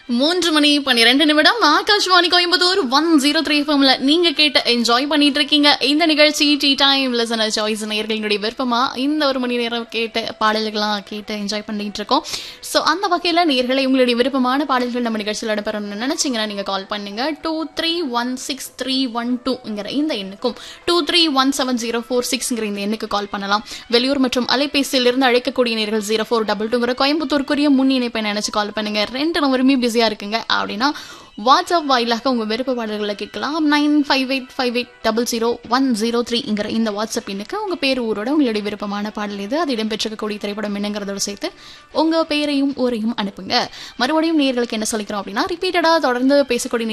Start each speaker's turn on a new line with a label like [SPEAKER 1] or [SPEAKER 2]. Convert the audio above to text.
[SPEAKER 1] மூன்று மணி பன்னிரெண்டு நிமிடம் Akashvani Coimbatore one zero three ஃபம்ல நீங்க கேட்டு என்ஜாய் பண்ணிட்டு இருக்கீங்க இந்த நிகழ்ச்சி டீ டைம் லிசனர் சாய்ஸ் நேர்களுடைய விருப்பமா இந்த ஒரு மணி நேரம் கேட்டு பாடல்கள்லாம் கேட்டு என்ஜாய் பண்ணிட்டு இருக்கோம் ஸோ அந்த வகையில் நேர்களை உங்களுடைய விருப்பமான பாடல்கள் நம்ம நிகழ்ச்சியில் இடம்பெறணும்னு நினைச்சீங்கன்னா நீங்க கால் பண்ணுங்க two three one six three one டூங்கிற இந்த எண்ணுக்கும் two three one seven zero four சிக்ஸ்ங்கிற இந்த எண்ணுக்கு கால் பண்ணலாம் வெளியூர் மற்றும் அலைபேசியில் இருந்து அழைக்கக்கூடிய நேர்கள் ஜீரோ ஃபோர் டபுள் டூங்கிற கோயம்புத்தூருக்குரிய முன் இணைப்பை நினைச்சு கால் பண்ணுங்க ரெண்டு நம்பருமே பிஸியா இருக்குங்க அப்படின்னா வாட்ஸ்அப் வாயிலாக உங்க விருப்ப பாடல்களை கேட்கலாம் nine five eight five eight double zero one zero த்ரீங்கிற இந்த வாட்ஸ்அப் எண்ணுக்கு உங்க பேர் ஊரோட உங்களுடைய விருப்பமான பாடல் இது அது இடம்பெற்றிருக்கக்கூடிய திரைப்படம் என்னங்கிறதோட சேர்த்து உங்க பெயரையும் ஊரையும் அனுப்புங்க மறுபடியும் நேர்களுக்கு என்ன சொல்லிக்கிறோம் அப்படின்னா ரிப்பீட்டடா தொடர்ந்து பேசக்கூடிய